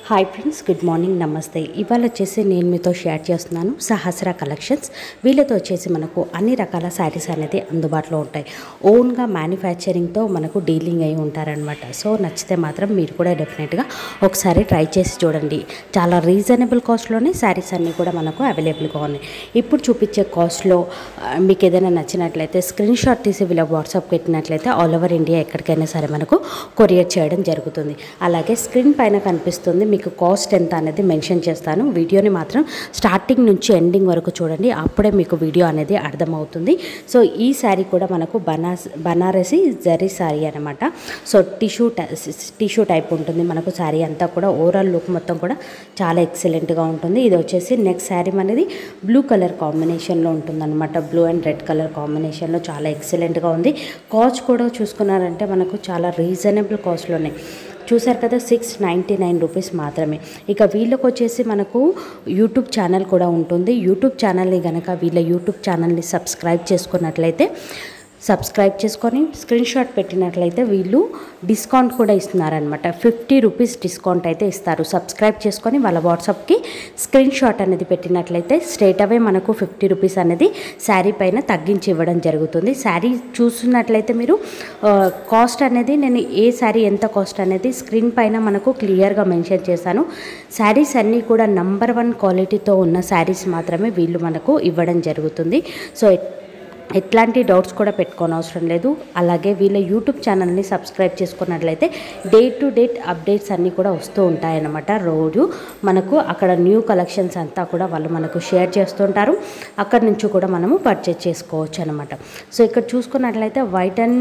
hi friends good morning నమస్తే ఇవాళ వచ్చేసి నేను మీతో షేర్ చేస్తున్నాను సహస్ర కలెక్షన్స్ వీళ్ళతో వచ్చేసి మనకు అన్ని రకాల శారీస్ అనేది అందుబాటులో ఉంటాయి ఓన్గా మ్యానుఫ్యాక్చరింగ్తో మనకు డీలింగ్ అయి ఉంటారనమాట సో నచ్చితే మాత్రం మీరు కూడా డెఫినెట్గా ఒకసారి ట్రై చేసి చూడండి చాలా రీజనబుల్ కాస్ట్లోనే శారీస్ అన్నీ కూడా మనకు అవైలబుల్గా ఉన్నాయి ఇప్పుడు చూపించే కాస్ట్లో ఆ, మీకు ఏదైనా నచ్చినట్లయితే స్క్రీన్ షాట్ తీసి వీళ్ళ వాట్సాప్ పెట్టినట్లయితే ఆల్ ఓవర్ ఇండియా ఎక్కడికైనా సరే మనకు కొరియర్ చేయడం జరుగుతుంది అలాగే స్క్రీన్ పైన కనిపిస్తుంది మీకు కాస్ట్ ఎంత అనేది మెన్షన్ చేస్తాను వీడియోని మాత్రం స్టార్టింగ్ నుంచి ఎండింగ్ వరకు చూడండి అప్పుడే మీకు వీడియో అనేది అర్థమవుతుంది సో ఈ శారీ కూడా మనకు బనాస్ బనారసి జరీ శారీ అనమాట సో టిష్యూ టిష్యూ టైప్ ఉంటుంది మనకు శారీ అంతా కూడా ఓవరాల్ లుక్ మొత్తం కూడా చాలా ఎక్సలెంట్గా ఉంటుంది ఇది వచ్చేసి నెక్స్ట్ శారీ అనేది బ్లూ కలర్ కాంబినేషన్లో ఉంటుంది అనమాట బ్లూ అండ్ రెడ్ కలర్ కాంబినేషన్లో చాలా ఎక్సలెంట్గా ఉంది కాస్ట్ కూడా చూసుకున్నారంటే మనకు చాలా రీజనబుల్ కాస్ట్లోనే చూసారు కదా సిక్స్ నైంటీ నైన్ రూపీస్ మాత్రమే ఇక వీళ్ళకి వచ్చేసి మనకు యూట్యూబ్ ఛానల్ కూడా ఉంటుంది యూట్యూబ్ ఛానల్ని కనుక వీళ్ళ యూట్యూబ్ ఛానల్ని సబ్స్క్రైబ్ చేసుకున్నట్లయితే సబ్స్క్రైబ్ చేసుకొని స్క్రీన్ షాట్ పెట్టినట్లయితే వీళ్ళు డిస్కౌంట్ కూడా ఇస్తున్నారనమాట ఫిఫ్టీ రూపీస్ డిస్కౌంట్ అయితే ఇస్తారు సబ్స్క్రైబ్ చేసుకొని వాళ్ళ వాట్సాప్కి స్క్రీన్ షాట్ అనేది పెట్టినట్లయితే స్ట్రేట్ అవే మనకు ఫిఫ్టీ రూపీస్ అనేది శారీ పైన తగ్గించి ఇవ్వడం జరుగుతుంది శారీ చూస్తున్నట్లయితే మీరు ఆ, కాస్ట్ అనేది నేను ఏ శారీ ఎంత కాస్ట్ అనేది స్క్రీన్ పైన మనకు క్లియర్గా మెన్షన్ చేశాను శారీస్ అన్నీ కూడా నంబర్ వన్ క్వాలిటీతో ఉన్న శారీస్ మాత్రమే వీళ్ళు మనకు ఇవ్వడం జరుగుతుంది సో ఎట్లాంటి డౌట్స్ కూడా పెట్టుకోని అవసరం లేదు అలాగే వీళ్ళ యూట్యూబ్ ఛానల్ని సబ్స్క్రైబ్ చేసుకున్నట్లయితే డే టు డేట్ అప్డేట్స్ అన్నీ కూడా వస్తూ ఉంటాయన్నమాట రోజు మనకు అక్కడ న్యూ కలెక్షన్స్ అంతా కూడా వాళ్ళు మనకు షేర్ చేస్తుంటారు అక్కడి నుంచి కూడా మనము పర్చేజ్ చేసుకోవచ్చు అనమాట సో ఇక్కడ చూసుకున్నట్లయితే white and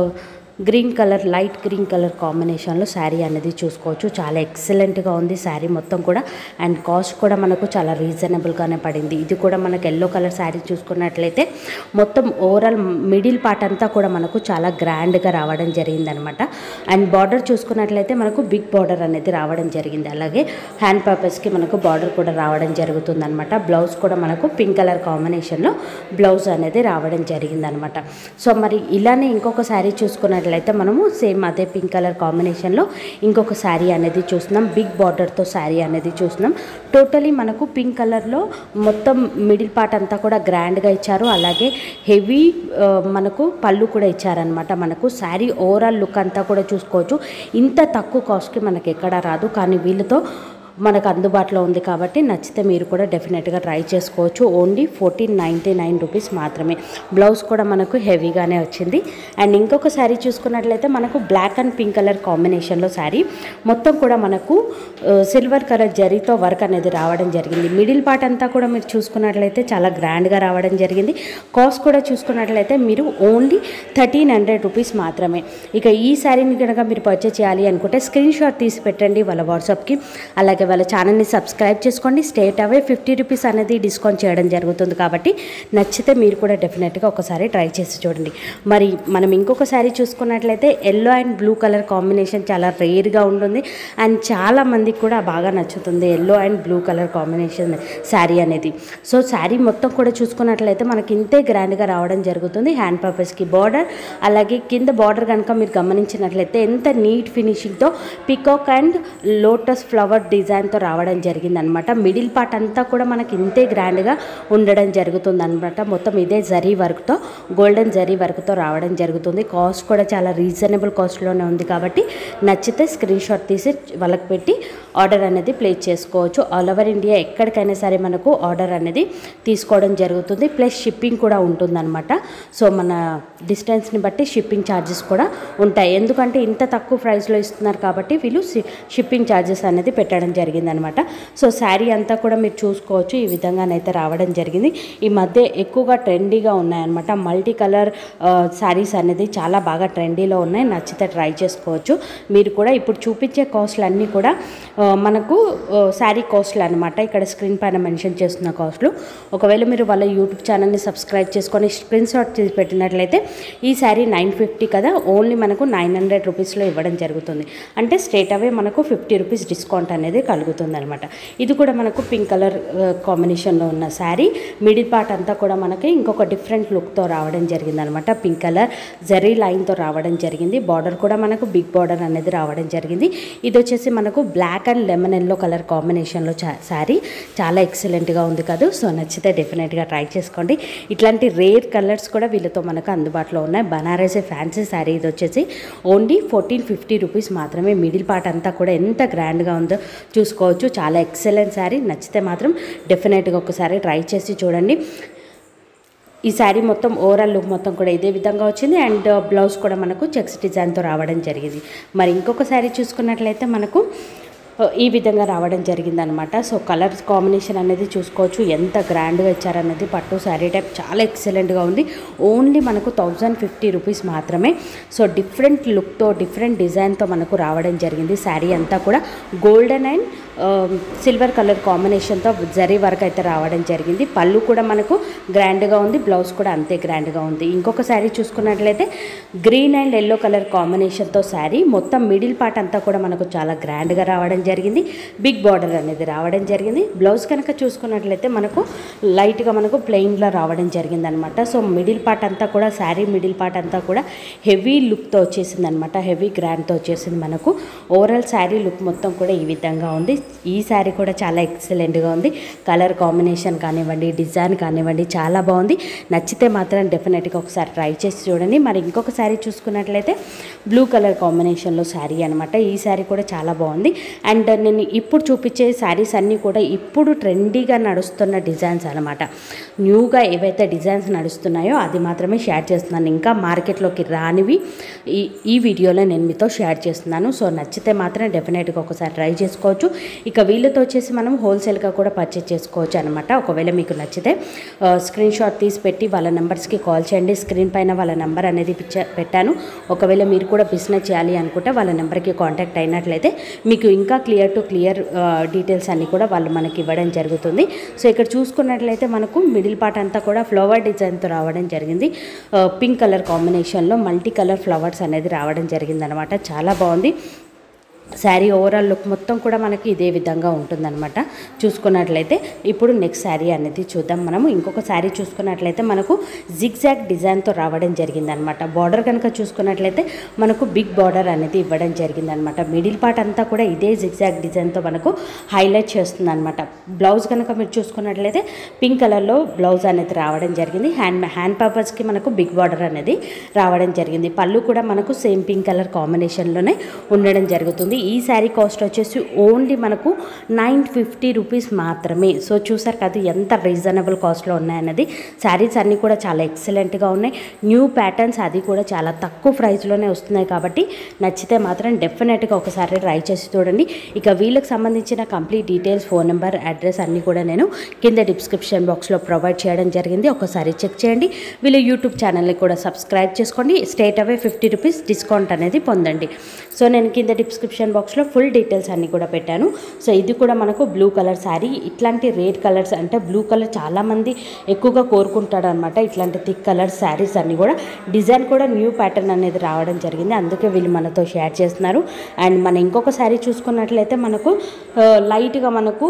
green colour light green colour కాంబినేషన్లో శారీ అనేది చూసుకోవచ్చు చాలా ఎక్సలెంట్గా ఉంది శారీ మొత్తం కూడా అండ్ కాస్ట్ కూడా మనకు చాలా రీజనబుల్గానే పడింది ఇది కూడా మనకు ఎల్లో కలర్ శారీ చూసుకున్నట్లయితే మొత్తం ఓవరాల్ మిడిల్ పార్ట్ అంతా కూడా మనకు చాలా గ్రాండ్గా రావడం జరిగిందనమాట అండ్ బార్డర్ చూసుకున్నట్లయితే మనకు బిగ్ బార్డర్ అనేది రావడం జరిగింది అలాగే హ్యాండ్ పర్పస్కి మనకు బార్డర్ కూడా రావడం జరుగుతుంది అనమాట బ్లౌజ్ కూడా మనకు పింక్ కలర్ కాంబినేషన్లో బ్లౌజ్ అనేది రావడం జరిగిందనమాట సో మరి ఇలానే ఇంకొక శారీ చూసుకున్నట్లయితే మనము సేమ్ అదే పింక్ కలర్ కాంబినేషన్లో ఇంకొక శారీ అనేది చూస్తున్నాం బిగ్ బార్డర్తో శారీ అనేది చూస్తున్నాం టోటలీ మనకు పింక్ కలర్లో మొత్తం మిడిల్ పార్ట్ అంతా కూడా గ్రాండ్గా ఇచ్చారు అలాగే హెవీ మనకు పళ్ళు కూడా ఇచ్చారనమాట మనకు శారీ ఓవరాల్ లుక్ అంతా కూడా చూసుకోవచ్చు ఇంత తక్కువ కాస్ట్కి మనకి ఎక్కడా రాదు కానీ వీళ్ళతో మనకు అందుబాటులో ఉంది కాబట్టి నచ్చితే మీరు కూడా డెఫినెట్గా ట్రై చేసుకోవచ్చు only fourteen ninety nine rupees మాత్రమే బ్లౌజ్ కూడా మనకు హెవీగానే వచ్చింది అండ్ ఇంకొక శారీ చూసుకున్నట్లయితే మనకు బ్లాక్ అండ్ పింక్ కలర్ కాంబినేషన్లో శారీ మొత్తం కూడా మనకు సిల్వర్ కలర్ జరీతో వర్క్ అనేది రావడం జరిగింది మిడిల్ పార్ట్ అంతా కూడా మీరు చూసుకున్నట్లయితే చాలా గ్రాండ్గా రావడం జరిగింది కాస్ట్ కూడా చూసుకున్నట్లయితే మీరు ఓన్లీ థర్టీన్ హండ్రెడ్ రూపీస్ మాత్రమే ఇక ఈ శారీని కనుక మీరు పర్చేస్ చేయాలి అనుకుంటే స్క్రీన్ షాట్ తీసి పెట్టండి వాళ్ళ వాట్సాప్కి అలాగే వాళ్ళ ఛానల్ని సబ్స్క్రైబ్ చేసుకోండి స్టేట్ అవే ఫిఫ్టీ రూపీస్ అనేది డిస్కౌంట్ చేయడం జరుగుతుంది కాబట్టి నచ్చితే మీరు కూడా డెఫినెట్గా ఒకసారి ట్రై చేసి చూడండి మరి మనం ఇంకొక శారీ చూసుకున్నట్లయితే yellow and blue colour combination చాలా రేర్గా ఉంటుంది అండ్ చాలా మందికి కూడా బాగా నచ్చుతుంది yellow and blue colour combination sari అనేది సో శారీ మొత్తం కూడా చూసుకున్నట్లయితే మనకి ఇంతే గ్రాండ్గా రావడం జరుగుతుంది హ్యాండ్ పర్పస్కి బార్డర్ అలాగే కింద బార్డర్ కనుక మీరు గమనించినట్లయితే ఎంత నీట్ ఫినిషింగ్తో పికాక్ అండ్ లోటస్ ఫ్లవర్ డిజైన్తో రావడం జరిగిందనమాట మిడిల్ పార్ట్ అంతా కూడా మనకి ఇంతే గ్రాండ్గా ఉండడం జరుగుతుంది అనమాట మొత్తం ఇదే జరీ వర్క్తో గోల్డెన్ జరీ వర్క్తో రావడం జరుగుతుంది కాస్ట్ కూడా చాలా రీజనబుల్ కాస్ట్లోనే ఉంది కాబట్టి నచ్చితే స్క్రీన్ షాట్ తీసి వాళ్ళకి పెట్టి ఆర్డర్ అనేది ప్లేస్ చేసుకోవచ్చు ఆల్ ఓవర్ ఇండియా ఎక్కడికైనా సరే మనకు ఆర్డర్ అనేది తీసుకోవడం జరుగుతుంది ప్లస్ షిప్పింగ్ కూడా ఉంటుందన్నమాట సో మన డిస్టెన్స్ని బట్టి షిప్పింగ్ ఛార్జెస్ కూడా ఉంటాయి ఎందుకంటే ఇంత తక్కువ ప్రైస్లో ఇస్తున్నారు కాబట్టి వీళ్ళు షిప్పింగ్ ఛార్జెస్ అనేది పెట్టడం జరిగిందనమాట సో శారీ అంతా కూడా మీరు చూసుకోవచ్చు ఈ విధంగానైతే రావడం జరిగింది ఈ మధ్య ఎక్కువగా ట్రెండీగా ఉన్నాయన్నమాట మల్టీ కలర్ శారీస్ అనేది చాలా బాగా ట్రెండీలో ఉన్నాయి నచ్చితే ట్రై చేసుకోవచ్చు మీరు కూడా ఇప్పుడు చూపించే కాస్ట్లు అన్నీ కూడా ఆ, మనకు శారీ కాస్ట్లు అనమాట ఇక్కడ స్క్రీన్ పైన మెన్షన్ చేస్తున్న కాస్ట్లు ఒకవేళ మీరు వాళ్ళ యూట్యూబ్ ఛానల్ని సబ్స్క్రైబ్ చేసుకొని స్క్రీన్ షాట్ తీసి పెట్టినట్లయితే ఈ శారీ నైన్ ఫిఫ్టీ కదా ఓన్లీ మనకు నైన్ హండ్రెడ్ రూపీస్లో ఇవ్వడం జరుగుతుంది అంటే స్ట్రేట్ అవే మనకు ఫిఫ్టీ రూపీస్ డిస్కౌంట్ అనేది కలుగుతుంది అనమాట ఇది కూడా మనకు పింక్ కలర్ కాంబినేషన్లో ఉన్న శారీ మిడిల్ పార్ట్ అంతా కూడా మనకి ఇంకొక డిఫరెంట్ లుక్తో రావడం జరిగింది అనమాట పింక్ కలర్ జరీ లైన్తో రావడం జరిగింది బార్డర్ కూడా మనకు బిగ్ బార్డర్ అనేది రావడం జరిగింది ఇది వచ్చేసి మనకు black and lemon yellow colour కాంబినేషన్లో చా శారీ చాలా ఎక్సలెంట్గా ఉంది కదా సో నచ్చితే డెఫినెట్గా ట్రై చేసుకోండి ఇట్లాంటి రేర్ కలర్స్ కూడా వీళ్ళతో మనకు అందుబాటులో ఉన్నాయి బనారసీ ఫ్యాన్సీ శారీ ఇది వచ్చేసి ఓన్లీ ఫోర్టీన్ ఫిఫ్టీ రూపీస్ మాత్రమే మిడిల్ పార్ట్ అంతా కూడా ఎంత గ్రాండ్గా ఉందో చూసుకోవచ్చు చాలా ఎక్సలెంట్ శారీ నచ్చితే మాత్రం డెఫినెట్గా ఒకసారి ట్రై చేసి చూడండి ఈ శారీ మొత్తం ఓవరాల్ లుక్ మొత్తం కూడా ఇదే విధంగా వచ్చింది అండ్ బ్లౌజ్ కూడా మనకు చెక్స్ డిజైన్తో రావడం జరిగింది మరి ఇంకొక శారీ చూసుకున్నట్లయితే మనకు ఆ, ఈ విధంగా రావడం జరిగింది అనమాట సో కలర్స్ కాంబినేషన్ అనేది చూసుకోవచ్చు ఎంత గ్రాండ్గా ఇచ్చారనేది పట్టు శారీ టైప్ చాలా ఎక్సలెంట్గా ఉంది ఓన్లీ మనకు థౌజండ్ ఫిఫ్టీ రూపీస్ మాత్రమే సో డిఫరెంట్ లుక్తో డిఫరెంట్ డిజైన్తో మనకు రావడం జరిగింది శారీ అంతా కూడా గోల్డెన్ అండ్ సిల్వర్ కలర్ కాంబినేషన్తో జరీ వర్క్ అయితే రావడం జరిగింది పళ్ళు కూడా మనకు గ్రాండ్గా ఉంది బ్లౌజ్ కూడా అంతే గ్రాండ్గా ఉంది ఇంకొక శారీ చూసుకున్నట్లయితే గ్రీన్ అండ్ ఎల్లో కలర్ కాంబినేషన్తో శారీ మొత్తం మిడిల్ పార్ట్ అంతా కూడా మనకు చాలా గ్రాండ్గా రావడం జరిగింది బిగ్ బార్డర్ అనేది రావడం జరిగింది బ్లౌజ్ కనుక చూసుకున్నట్లయితే మనకు లైట్గా మనకు ప్లెయిన్లో రావడం జరిగింది అనమాట సో మిడిల్ పార్ట్ అంతా కూడా శారీ మిడిల్ పార్ట్ అంతా కూడా హెవీ లుక్తో వచ్చేసింది అనమాట హెవీ గ్రాండ్తో వచ్చేసింది మనకు ఓవరాల్ శారీ లుక్ మొత్తం కూడా ఈ విధంగా ఉంది ఈ శారీ కూడా చాలా ఎక్సలెంట్గా ఉంది కలర్ కాంబినేషన్ కానివ్వండి డిజైన్ కానివ్వండి చాలా బాగుంది నచ్చితే మాత్రం డెఫినెట్గా ఒకసారి ట్రై చేసి చూడండి మరి ఇంకొక శారీ చూసుకున్నట్లయితే బ్లూ కలర్ కాంబినేషన్లో శారీ అనమాట ఈ శారీ కూడా చాలా బాగుంది అండ్ నేను ఇప్పుడు చూపించే శారీస్ అన్నీ కూడా ఇప్పుడు ట్రెండీగా నడుస్తున్న డిజైన్స్ అనమాట న్యూగా ఏవైతే డిజైన్స్ నడుస్తున్నాయో అది మాత్రమే షేర్ చేస్తున్నాను ఇంకా మార్కెట్లోకి రానివి ఈ ఈ వీడియోలో నేను మీతో షేర్ చేస్తున్నాను సో నచ్చితే మాత్రం డెఫినెట్గా ఒకసారి ట్రై చేసుకోవచ్చు ఇక వీళ్ళతో వచ్చేసి మనం హోల్సేల్గా కూడా పర్చేస్ చేసుకోవచ్చు అనమాట ఒకవేళ మీకు నచ్చితే స్క్రీన్ షాట్ తీసి పెట్టి వాళ్ళ నెంబర్స్కి కాల్ చేయండి స్క్రీన్ పైన వాళ్ళ నెంబర్ అనేది పిచ్చ- పెట్టాను ఒకవేళ మీరు కూడా బిజినెస్ చేయాలి అనుకుంటే వాళ్ళ నెంబర్కి కాంటాక్ట్ అయినట్లయితే మీకు ఇంకా క్లియర్ టు క్లియర్ డీటెయిల్స్ అన్నీ కూడా వాళ్ళు మనకి ఇవ్వడం జరుగుతుంది సో ఇక్కడ చూసుకున్నట్లయితే మనకు మిడిల్ పార్ట్ అంతా కూడా ఫ్లవర్ డిజైన్తో రావడం జరిగింది పింక్ కలర్ కాంబినేషన్లో మల్టీ కలర్ ఫ్లవర్స్ అనేది రావడం జరిగింది అనమాట చాలా బాగుంది శారీ ఓవరాల్ లుక్ మొత్తం కూడా మనకి ఇదే విధంగా ఉంటుందన్నమాట చూసుకున్నట్లయితే ఇప్పుడు నెక్స్ట్ శారీ అనేది చూద్దాం మనము ఇంకొక శారీ చూసుకున్నట్లయితే మనకు జిగ్జాగ్ డిజైన్తో రావడం జరిగిందనమాట బార్డర్ కనుక చూసుకున్నట్లయితే మనకు బిగ్ బార్డర్ అనేది ఇవ్వడం జరిగిందనమాట మిడిల్ పార్ట్ అంతా కూడా ఇదే జిగ్జాగ్ డిజైన్తో మనకు హైలైట్ చేస్తుంది అనమాట బ్లౌజ్ కనుక మీరు చూసుకున్నట్లయితే పింక్ కలర్లో బ్లౌజ్ అనేది రావడం జరిగింది హ్యాండ్ హ్యాండ్ పర్పస్కి మనకు బిగ్ బార్డర్ అనేది రావడం జరిగింది పళ్ళు కూడా మనకు సేమ్ పింక్ కలర్ కాంబినేషన్లోనే ఉండడం జరుగుతుంది ఈ శారీ కాస్ట్ వచ్చేసి ఓన్లీ మనకు నైన్ ఫిఫ్టీ రూపీస్ మాత్రమే సో చూసారు కదా ఎంత రీజనబుల్ కాస్ట్లో ఉన్నాయన్నది శారీస్ అన్నీ కూడా చాలా ఎక్సలెంట్గా ఉన్నాయి న్యూ ప్యాటర్న్స్ అది కూడా చాలా తక్కువ ప్రైస్లోనే వస్తున్నాయి కాబట్టి నచ్చితే మాత్రం డెఫినెట్గా ఒకసారి ట్రై చేసి చూడండి ఇక వీళ్ళకి సంబంధించిన complete details phone number address అన్నీ కూడా నేను కింద డిస్క్రిప్షన్ బాక్స్లో ప్రొవైడ్ చేయడం జరిగింది ఒకసారి చెక్ చేయండి వీళ్ళ యూట్యూబ్ ఛానల్ని కూడా సబ్స్క్రైబ్ చేసుకోండి state away fifty rupees discount అనేది పొందండి సో నేను కింద డిస్క్రిప్షన్ బాక్స్లో ఫుల్ డీటెయిల్స్ అన్నీ కూడా పెట్టాను సో ఇది కూడా మనకు బ్లూ కలర్ శారీ ఇట్లాంటి రేర్ కలర్స్ అంటే బ్లూ కలర్ చాలామంది ఎక్కువగా కోరుకుంటాడు అనమాట ఇట్లాంటి థిక్ కలర్ శారీస్ అన్నీ కూడా డిజైన్ కూడా న్యూ ప్యాటర్న్ అనేది రావడం జరిగింది అందుకే వీళ్ళు మనతో షేర్ చేస్తున్నారు అండ్ మన ఇంకొక శారీ చూసుకున్నట్లయితే మనకు ఆ, లైట్గా మనకు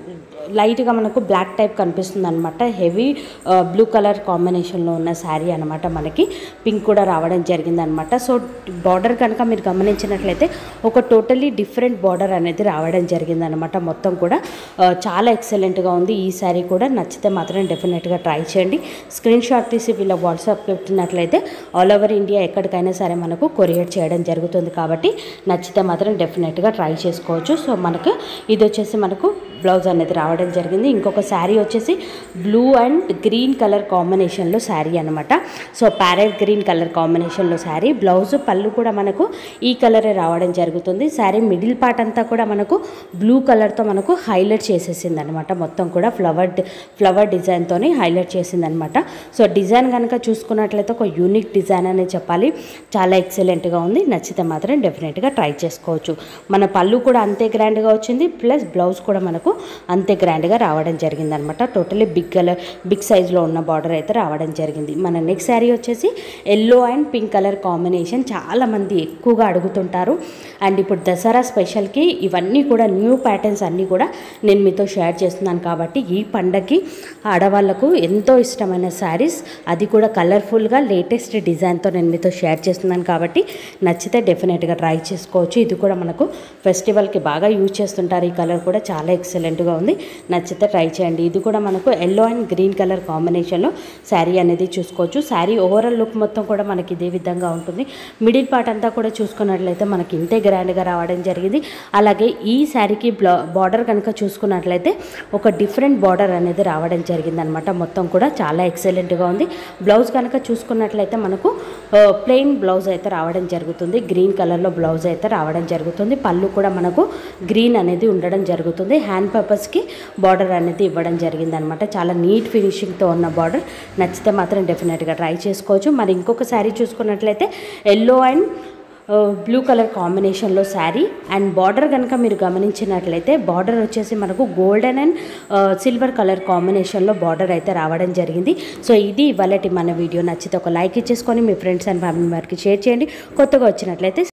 లైట్గా మనకు బ్లాక్ టైప్ కనిపిస్తుంది అనమాట హెవీ బ్లూ కలర్ కాంబినేషన్లో ఉన్న శారీ అనమాట మనకి పింక్ కూడా రావడం జరిగింది అనమాట సో బార్డర్ కనుక మీరు గమనించినట్లయితే ఒక టోటలీ డిఫరెంట్ బార్డర్ అనేది రావడం జరిగింది అనమాట మొత్తం కూడా ఆ, చాలా ఎక్సలెంట్గా ఉంది ఈ శారీ కూడా నచ్చితే మాత్రం డెఫినెట్గా ట్రై చేయండి స్క్రీన్ షాట్ తీసి వీళ్ళ వాట్సాప్ పెట్టినట్లయితే ఆల్ ఓవర్ ఇండియా ఎక్కడికైనా సరే మనకు కొరియర్ చేయడం జరుగుతుంది కాబట్టి నచ్చితే మాత్రం డెఫినెట్గా ట్రై చేసుకోవచ్చు సో మనకు ఇది వచ్చేసి మనకు బ్లౌజ్ అనేది రావడం జరిగింది ఇంకొక శారీ వచ్చేసి బ్లూ అండ్ గ్రీన్ కలర్ కాంబినేషన్లో శారీ అనమాట సో ప్యారెట్ గ్రీన్ కలర్ కాంబినేషన్లో శారీ బ్లౌజ్ పళ్ళు కూడా మనకు ఈ కలరే రావడం జరుగుతుంది శారీ మిడిల్ పార్ట్ అంతా కూడా మనకు బ్లూ కలర్తో మనకు హైలైట్ చేసేసింది అనమాట మొత్తం కూడా ఫ్లవర్ ఫ్లవర్ డిజైన్తోని హైలైట్ చేసింది అనమాట సో డిజైన్ కనుక చూసుకున్నట్లయితే ఒక యూనిక్ డిజైన్ అనే చెప్పాలి చాలా ఎక్సలెంట్గా ఉంది నచ్చితే మాత్రం డెఫినెట్గా ట్రై చేసుకోవచ్చు మన పళ్ళు కూడా అంతే గ్రాండ్గా వచ్చింది ప్లస్ బ్లౌజ్ కూడా మనకు అంతే గ్రాండ్గా రావడం జరిగింది అనమాట టోటలీ బిగ్ కలర్ బిగ్ సైజ్లో ఉన్న బార్డర్ అయితే రావడం జరిగింది మన నెక్స్ట్ శారీ వచ్చేసి yellow and pink colour combination చాలామంది ఎక్కువగా అడుగుతుంటారు అండ్ ఇప్పుడు దసరా స్పెషల్కి ఇవన్నీ కూడా న్యూ ప్యాటర్న్స్ అన్నీ కూడా నేను మీతో షేర్ చేస్తున్నాను కాబట్టి ఈ పండగకి ఆడవాళ్ళకు ఎంతో ఇష్టమైన శారీస్ అది కూడా కలర్ఫుల్గా లేటెస్ట్ డిజైన్తో నేను మీతో షేర్ చేస్తున్నాను కాబట్టి నచ్చితే డెఫినెట్గా ట్రై చేసుకోవచ్చు ఇది కూడా మనకు ఫెస్టివల్కి బాగా యూజ్ చేస్తుంటారు ఈ కలర్ కూడా చాలా ఎక్సలెంట్గా ఉంది నచ్చితే ట్రై చేయండి ఇది కూడా మనకు ఎల్లో అండ్ గ్రీన్ కలర్ కాంబినేషన్లో శారీ అనేది చూసుకోవచ్చు శారీ ఓవరాల్ లుక్ మొత్తం కూడా మనకి ఇదే విధంగా ఉంటుంది మిడిల్ పార్ట్ అంతా కూడా చూసుకున్నట్లయితే మనకి ఇంతే గ్రాండ్గా రావడం జరిగింది అలాగే ఈ శారీకి బ్లా బార్డర్ కనుక చూసుకున్నట్లయితే ఒక డిఫరెంట్ బార్డర్ అనేది రావడం జరిగింది అనమాట మొత్తం కూడా చాలా ఎక్సలెంట్గా ఉంది బ్లౌజ్ కనుక చూసుకున్నట్లయితే మనకు ప్లెయిన్ బ్లౌజ్ అయితే రావడం జరుగుతుంది గ్రీన్ కలర్లో బ్లౌజ్ అయితే రావడం జరుగుతుంది పళ్ళు కూడా మనకు గ్రీన్ అనేది ఉండడం జరుగుతుంది హ్యాండ్ పర్పస్కి బార్డర్ అనేది ఇవ్వడం జరిగింది అనమాట చాలా నీట్ ఫినిషింగ్తో ఉన్న బార్డర్ నచ్చితే మాత్రం డెఫినెట్గా ట్రై చేసుకోవచ్చు మరి ఇంకొక శారీ చూసుకున్నట్లయితే ఎల్లో అండ్ బ్లూ కలర్ కాంబినేషన్లో శారీ అండ్ బార్డర్ కనుక మీరు గమనించినట్లయితే బార్డర్ వచ్చేసి మనకు గోల్డెన్ అండ్ సిల్వర్ కలర్ కాంబినేషన్లో బార్డర్ అయితే రావడం జరిగింది సో ఇది ఇవాళటి మన వీడియో నచ్చితే ఒక లైక్ ఇచ్చేసుకొని మీ ఫ్రెండ్స్ అండ్ ఫ్యామిలీ మెంబర్కి షేర్ చేయండి కొత్తగా వచ్చినట్లయితే